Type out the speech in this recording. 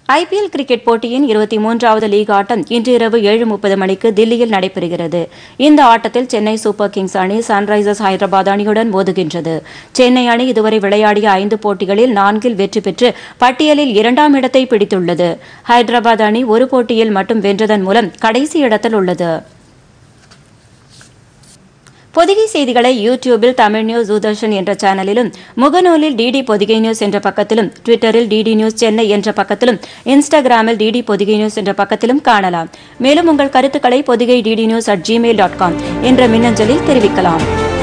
IPL cricket போட்டியின் இருபத்தி மூன்றாவது லீக் ஆட்டம் இன்று இரவு ஏழு முப்பது மணிக்கு தில்லியில் நடைபெறுகிறது இந்த ஆட்டத்தில் சென்னை சூப்பர் கிங்ஸ் அணி சன்ரைசர்ஸ் ஹைதராபாத் அணியுடன் மோதுகின்றது சென்னை அணி இதுவரை விளையாடிய ஐந்து போட்டிகளில் நான்கில் வெற்றி பெற்று பட்டியலில் இரண்டாம் இடத்தை பிடித்துள்ளது ஹைதராபாத் அணி ஒரு போட்டியில் மட்டும் வென்றதன் மூலம் கடைசி இடத்தில் உள்ளது பொதிகை செய்திகளை யூடியூபில் தமிழ் நியூஸ் தூர்தர்ஷன் என்ற சேனலிலும் முகநூலில் டிடி பொதிகை நியூஸ் என்ற பக்கத்திலும் ட்விட்டரில் டிடி நியூஸ் சென்னை என்ற பக்கத்திலும் இன்ஸ்டாகிராமில் டிடி பொதிகை நியூஸ் என்ற பக்கத்திலும் காணலாம் மேலும் உங்கள் கருத்துக்களை Podhigai DD news at Gmail dot com என்ற மின்னஞ்சலில் தெரிவிக்கலாம்